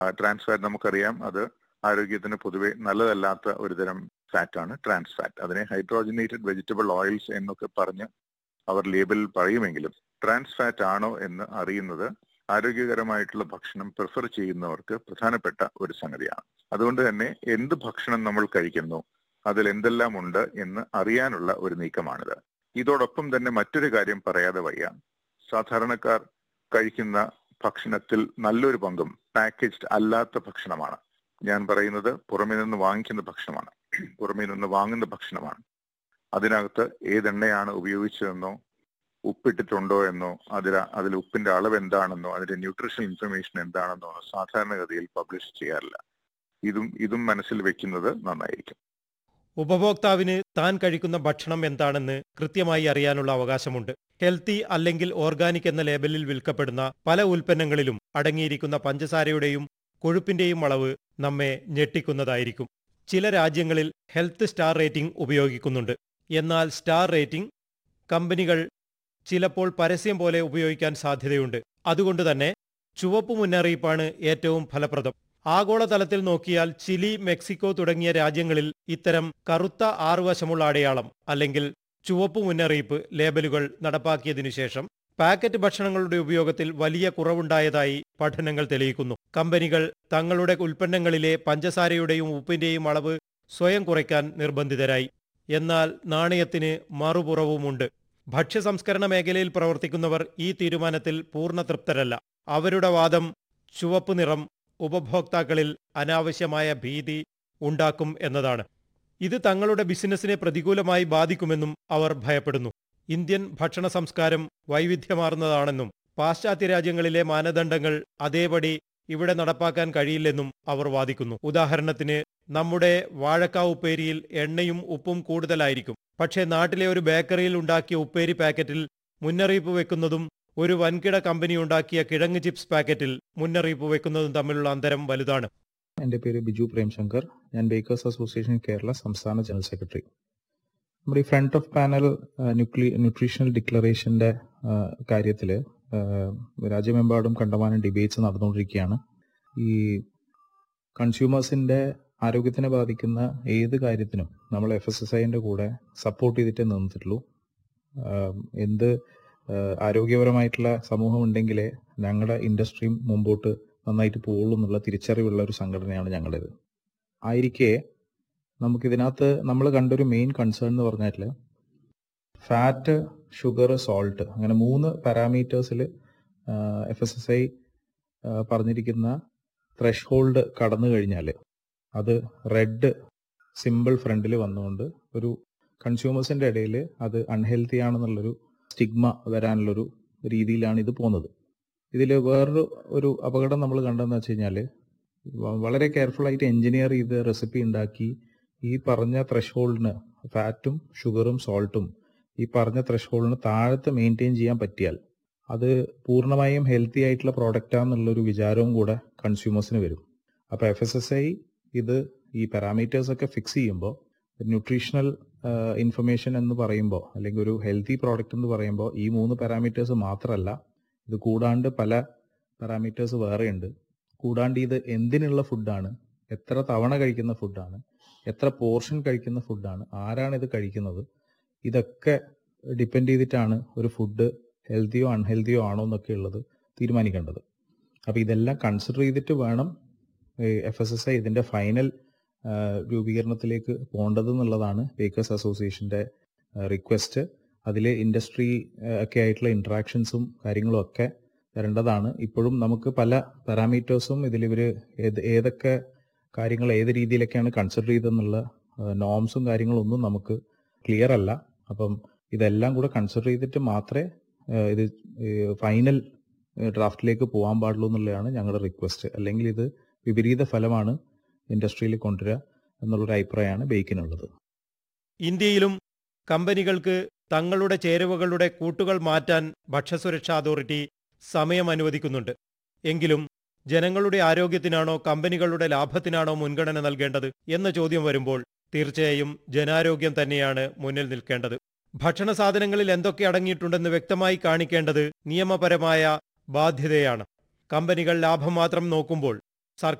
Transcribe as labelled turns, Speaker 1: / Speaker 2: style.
Speaker 1: trans fat നമുക്കറിയാം അത് ആരോഗ്യത്തിന് പൊതുവെ നല്ലതല്ലാത്ത ഒരു തരം ഫാറ്റ് ആണ് ട്രാൻസ് ഫാറ്റ് അതിനെ ഹൈഡ്രോജനേറ്റഡ് വെജിറ്റബിൾ ഓയിൽസ് എന്നൊക്കെ പറഞ്ഞ് അവർ ലേബലിൽ പറയുമെങ്കിലും ട്രാൻസ് ഫാറ്റ് ആണോ എന്ന് അറിയുന്നത് ആരോഗ്യകരമായിട്ടുള്ള ഭക്ഷണം പ്രിഫർ ചെയ്യുന്നവർക്ക് പ്രധാനപ്പെട്ട ഒരു സംഗതിയാണ് അതുകൊണ്ട് തന്നെ എന്ത് ഭക്ഷണം നമ്മൾ കഴിക്കുന്നു അതിൽ എന്തെല്ലാം ഉണ്ട് എന്ന് അറിയാനുള്ള ഒരു നീക്കമാണിത് ഇതോടൊപ്പം തന്നെ മറ്റൊരു കാര്യം പറയാതെ വയ്യ സാധാരണക്കാർ കഴിക്കുന്ന ഭക്ഷണത്തിൽ നല്ലൊരു പങ്കും പാക്കേജ്ഡ് അല്ലാത്ത ഭക്ഷണമാണ് ഞാൻ പറയുന്നത് പുറമേ നിന്ന് വാങ്ങിക്കുന്ന ഭക്ഷണമാണ് പുറമേ നിന്ന് വാങ്ങുന്ന ഭക്ഷണമാണ് അതിനകത്ത് ഏതെണ്ണയാണ് ഉപയോഗിച്ചതെന്നോ ഉപ്പിട്ടിട്ടുണ്ടോ എന്നോ അതിൽ അതിൽ ഉപ്പിന്റെ അളവ് എന്താണെന്നോ അതിന്റെ ന്യൂട്രീഷൻ ഇൻഫർമേഷൻ എന്താണെന്നോ സാധാരണഗതിയിൽ പബ്ലിഷ് ചെയ്യാറില്ല ഇതും ഇതും മനസ്സിൽ വെക്കുന്നത് നന്നായിരിക്കും
Speaker 2: ഉപഭോക്താവിന് താൻ കഴിക്കുന്ന ഭക്ഷണം എന്താണെന്ന് കൃത്യമായി അറിയാനുള്ള അവകാശമുണ്ട് ഹെൽത്തി അല്ലെങ്കിൽ ഓർഗാനിക് എന്ന ലേബലിൽ വിൽക്കപ്പെടുന്ന പല ഉൽപ്പന്നങ്ങളിലും അടങ്ങിയിരിക്കുന്ന പഞ്ചസാരയുടെയും കൊഴുപ്പിന്റെയും അളവ് നമ്മെ ഞെട്ടിക്കുന്നതായിരിക്കും ചില രാജ്യങ്ങളിൽ ഹെൽത്ത് സ്റ്റാർ റേറ്റിംഗ് ഉപയോഗിക്കുന്നുണ്ട് എന്നാൽ സ്റ്റാർ റേറ്റിംഗ് കമ്പനികൾ ചിലപ്പോൾ പരസ്യം പോലെ ഉപയോഗിക്കാൻ സാധ്യതയുണ്ട് അതുകൊണ്ട് തന്നെ ചുവപ്പ് മുന്നറിയിപ്പാണ് ഏറ്റവും ഫലപ്രദം ആഗോളതലത്തിൽ നോക്കിയാൽ ചിലി മെക്സിക്കോ തുടങ്ങിയ രാജ്യങ്ങളിൽ ഇത്തരം കറുത്ത ആറുവശമുള്ള അടയാളം അല്ലെങ്കിൽ ചുവപ്പ് മുന്നറിയിപ്പ് ലേബലുകൾ നടപ്പാക്കിയതിനു ശേഷം പാക്കറ്റ് ഭക്ഷണങ്ങളുടെ ഉപയോഗത്തിൽ വലിയ കുറവുണ്ടായതായി പഠനങ്ങൾ തെളിയിക്കുന്നു കമ്പനികൾ തങ്ങളുടെ ഉൽപ്പന്നങ്ങളിലെ പഞ്ചസാരയുടെയും ഉപ്പിന്റെയും അളവ് സ്വയം കുറയ്ക്കാൻ നിർബന്ധിതരായി എന്നാൽ നാണയത്തിന് മറുപുറവുമുണ്ട് ഭക്ഷ്യ സംസ്കരണ മേഖലയിൽ പ്രവർത്തിക്കുന്നവർ ഈ തീരുമാനത്തിൽ പൂർണ്ണ തൃപ്തരല്ല അവരുടെ വാദം ചുവപ്പ് നിറം ഉപഭോക്താക്കളിൽ അനാവശ്യമായ ഭീതി ഉണ്ടാക്കും എന്നതാണ് ഇത് തങ്ങളുടെ ബിസിനസിനെ പ്രതികൂലമായി ബാധിക്കുമെന്നും അവർ ഭയപ്പെടുന്നു ഇന്ത്യൻ ഭക്ഷണ സംസ്കാരം വൈവിധ്യമാർന്നതാണെന്നും പാശ്ചാത്യ രാജ്യങ്ങളിലെ മാനദണ്ഡങ്ങൾ അതേപടി ഇവിടെ നടപ്പാക്കാൻ കഴിയില്ലെന്നും അവർ വാദിക്കുന്നു ഉദാഹരണത്തിന് നമ്മുടെ വാഴക്ക ഉപ്പേരിയിൽ എണ്ണയും ഉപ്പും കൂടുതലായിരിക്കും പക്ഷേ നാട്ടിലെ ഒരു ബേക്കറിയിൽ ഉണ്ടാക്കിയ ഉപ്പേരി പാക്കറ്റിൽ മുന്നറിയിപ്പ് വെക്കുന്നതും ഒരു വൻകിട കമ്പനി ഉണ്ടാക്കിയ കിഴങ്ങ് ചിപ്സ് പാക്കറ്റിൽ മുന്നറിയിപ്പ് വെക്കുന്നതും തമ്മിലുള്ള അന്തരം വലുതാണ്
Speaker 3: എൻ്റെ പേര് ബിജു പ്രേംശങ്കർ ഞാൻ ബേക്കേഴ്സ് അസോസിയേഷൻ കേരള സംസ്ഥാന ജനറൽ സെക്രട്ടറി നമ്മുടെ ഈ ഫ്രണ്ട് ഓഫ് പാനൽ ന്യൂക്ലി ന്യൂട്രീഷണൽ ഡിക്ലറേഷൻ്റെ കാര്യത്തിൽ രാജ്യമെമ്പാടും കണ്ടമാനം ഡിബേറ്റ്സ് നടന്നുകൊണ്ടിരിക്കുകയാണ് ഈ കൺസ്യൂമേഴ്സിൻ്റെ ആരോഗ്യത്തിനെ ബാധിക്കുന്ന ഏത് കാര്യത്തിനും നമ്മൾ എഫ് എസ് എസ് ഐൻ്റെ കൂടെ സപ്പോർട്ട് ചെയ്തിട്ടേ നിന്നിട്ടുള്ളൂ എന്ത് ആരോഗ്യപരമായിട്ടുള്ള സമൂഹം ഉണ്ടെങ്കിലേ ഞങ്ങളുടെ ഇൻഡസ്ട്രിയും മുമ്പോട്ട് നന്നായിട്ട് പോകുള്ളൂ എന്നുള്ള തിരിച്ചറിവുള്ള ഒരു സംഘടനയാണ് ഞങ്ങളുടേത് ആയിരിക്കെ നമുക്കിതിനകത്ത് നമ്മൾ കണ്ടൊരു മെയിൻ കൺസേൺ എന്ന് പറഞ്ഞാൽ ഫാറ്റ് ഷുഗർ സോൾട്ട് അങ്ങനെ മൂന്ന് പാരാമീറ്റേഴ്സിൽ എഫ് എസ് എസ് ഐ പറഞ്ഞിരിക്കുന്ന ത്രഷ് ഹോൾഡ് കടന്നു കഴിഞ്ഞാൽ അത് റെഡ് സിമ്പിൾ ഫ്രണ്ടിൽ വന്നുകൊണ്ട് ഒരു കൺസ്യൂമേഴ്സിൻ്റെ ഇടയിൽ അത് അൺഹെൽത്തി ആണെന്നുള്ളൊരു സ്റ്റിഗ്മ വരാനുള്ളൊരു രീതിയിലാണ് ഇത് പോകുന്നത് ഇതിൽ വേറൊരു ഒരു അപകടം നമ്മൾ കണ്ടതെന്ന് വെച്ച് കഴിഞ്ഞാൽ വളരെ കെയർഫുൾ ആയിട്ട് എഞ്ചിനീയർ ചെയ്ത് റെസിപ്പി ഉണ്ടാക്കി ഈ പറഞ്ഞ ത്രഷ് ഹോൾഡിന് ഫാറ്റും ഷുഗറും സോൾട്ടും ഈ പറഞ്ഞ ത്രഷ് ഹോൾഡിന് താഴത്ത് മെയിൻറ്റെയിൻ ചെയ്യാൻ പറ്റിയാൽ അത് പൂർണ്ണമായും ഹെൽത്തി ആയിട്ടുള്ള പ്രോഡക്റ്റാന്നുള്ളൊരു വിചാരവും കൂടെ കൺസ്യൂമേഴ്സിന് വരും അപ്പോൾ എഫ് എസ് എസ് ഐ ഇത് ഈ പാരാമീറ്റേഴ്സ് ഒക്കെ ഫിക്സ് ചെയ്യുമ്പോൾ ന്യൂട്രീഷണൽ ഇൻഫർമേഷൻ എന്ന് പറയുമ്പോൾ അല്ലെങ്കിൽ ഒരു ഹെൽത്തി പ്രോഡക്റ്റ് എന്ന് പറയുമ്പോൾ ഈ മൂന്ന് പാരാമീറ്റേഴ്സ് മാത്രമല്ല ഇത് കൂടാണ്ട് പല പാരാമീറ്റേഴ്സ് വേറെയുണ്ട് കൂടാണ്ട് ഇത് എന്തിനുള്ള ഫുഡാണ് എത്ര തവണ കഴിക്കുന്ന ഫുഡാണ് എത്ര പോർഷൻ കഴിക്കുന്ന ഫുഡാണ് ആരാണ് ഇത് കഴിക്കുന്നത് ഇതൊക്കെ ഡിപ്പെൻഡ് ചെയ്തിട്ടാണ് ഒരു ഫുഡ് ഹെൽത്തിയോ അൺഹെൽത്തിയോ ആണോ എന്നൊക്കെ ഉള്ളത് തീരുമാനിക്കേണ്ടത് അപ്പോൾ ഇതെല്ലാം കൺസിഡർ ചെയ്തിട്ട് വേണം എഫ് എസ് എസ് ഐ ഇതിൻ്റെ ഫൈനൽ രൂപീകരണത്തിലേക്ക് പോകേണ്ടത് എന്നുള്ളതാണ് ബേക്കേഴ്സ് അസോസിയേഷൻ്റെ റിക്വസ്റ്റ് അതിൽ ഇൻഡസ്ട്രി ഒക്കെ ആയിട്ടുള്ള ഇൻട്രാക്ഷൻസും കാര്യങ്ങളും ഒക്കെ വരേണ്ടതാണ് ഇപ്പോഴും നമുക്ക് പല പാരാമീറ്റേഴ്സും ഇതിൽ ഇവർ ഏത് ഏതൊക്കെ കാര്യങ്ങൾ ഏത് രീതിയിലൊക്കെയാണ് കൺസിഡർ ചെയ്തെന്നുള്ള നോംസും കാര്യങ്ങളൊന്നും നമുക്ക് ക്ലിയർ അല്ല അപ്പം ഇതെല്ലാം കൂടെ കൺസിഡർ ചെയ്തിട്ട് മാത്രമേ ഇത് ഫൈനൽ ഡ്രാഫ്റ്റിലേക്ക് പോകാൻ പാടുള്ളൂ എന്നുള്ളതാണ് ഞങ്ങളുടെ റിക്വസ്റ്റ് അല്ലെങ്കിൽ ഇത് വിപരീത ഫലമാണ് ഇൻഡസ്ട്രിയിൽ കൊണ്ടുവരിക എന്നുള്ളൊരു അഭിപ്രായമാണ് ബേക്കിനുള്ളത്
Speaker 2: ഇന്ത്യയിലും കമ്പനികൾക്ക് തങ്ങളുടെ ചേരുവകളുടെ കൂട്ടുകൾ മാറ്റാൻ ഭക്ഷ്യസുരക്ഷാ അതോറിറ്റി സമയം അനുവദിക്കുന്നുണ്ട് എങ്കിലും ജനങ്ങളുടെ ആരോഗ്യത്തിനാണോ കമ്പനികളുടെ ലാഭത്തിനാണോ മുൻഗണന നൽകേണ്ടത് എന്ന ചോദ്യം വരുമ്പോൾ തീർച്ചയായും ജനാരോഗ്യം തന്നെയാണ് മുന്നിൽ നിൽക്കേണ്ടത് ഭക്ഷണ സാധനങ്ങളിൽ എന്തൊക്കെ അടങ്ങിയിട്ടുണ്ടെന്ന് വ്യക്തമായി കാണിക്കേണ്ടത് നിയമപരമായ ബാധ്യതയാണ് കമ്പനികൾ ലാഭം മാത്രം നോക്കുമ്പോൾ